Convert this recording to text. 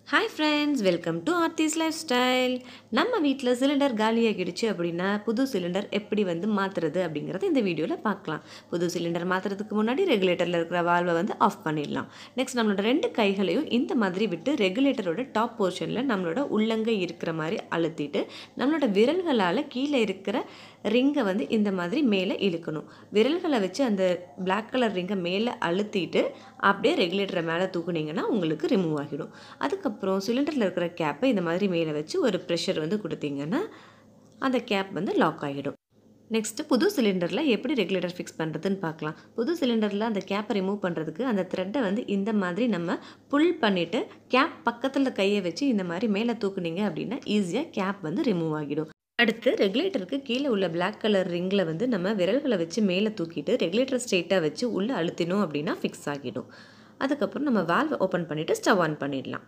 hi friends welcome to Aarthi's lifestyle நம்ம வீட்டில் cylinder காலியாகிடுச்சு அப்படின்னா புது சிலிண்டர் எப்படி வந்து மாற்றுறது அப்படிங்கிறத இந்த வீடியோவில் பார்க்கலாம் புது சிலிண்டர் மாற்றுறதுக்கு முன்னாடி ரெகுலேட்டரில் இருக்கிற வால்வை வந்து ஆஃப் பண்ணிடலாம் நெக்ஸ்ட் நம்மளோட ரெண்டு கைகளையும் இந்த மாதிரி விட்டு ரெகுலேட்டரோட டாப் போர்ஷனில் நம்மளோட உள்ளங்கை இருக்கிற மாதிரி அழுத்திட்டு நம்மளோட விரல்களால் கீழே இருக்கிற ரிங்கை வந்து இந்த மாதிரி மேலே இழுக்கணும் விரல்களை வச்சு அந்த பிளாக் கலர் ரிங்கை மேலே அழுத்திட்டு அப்படியே ரெகுலேட்டரை மேலே தூக்குனீங்கன்னா உங்களுக்கு ரிமூவ் ஆகிடும் அதுக்கப்புறம் சிலிண்டரில் இருக்கிற கேப்பை இந்த மாதிரி மேலே வச்சு ஒரு ப்ரெஷர் வந்து கொடுத்தீங்கன்னா அந்த கேப் வந்து லாக் ஆகிடும் நெக்ஸ்ட்டு புது சிலிண்டரில் எப்படி ரெகுலேட்டர் ஃபிக்ஸ் பண்ணுறதுன்னு பார்க்கலாம் புது சிலிண்டரில் அந்த கேப்பை ரிமூவ் பண்ணுறதுக்கு அந்த த்ரெட்டை வந்து இந்த மாதிரி நம்ம புல் பண்ணிவிட்டு கேப் பக்கத்தில் கையை வச்சு இந்த மாதிரி மேலே தூக்குனீங்க அப்படின்னா ஈஸியாக கேப் வந்து ரிமூவ் ஆகிடும் அடுத்து ரெகுலேட்டருக்கு கீழே உள்ள பிளாக் கலர் ரிங்கில் வந்து நம்ம விரல்களை வச்சு மேலே தூக்கிட்டு ரெகுலேட்டர் ஸ்ட்ரெயிட்டாக வச்சு உள்ளே அழுத்தினோம் அப்படின்னா ஃபிக்ஸ் ஆகிடும் அதுக்கப்புறம் நம்ம வால்வை ஓப்பன் பண்ணிவிட்டு ஸ்டவ் ஆன் பண்ணிடலாம்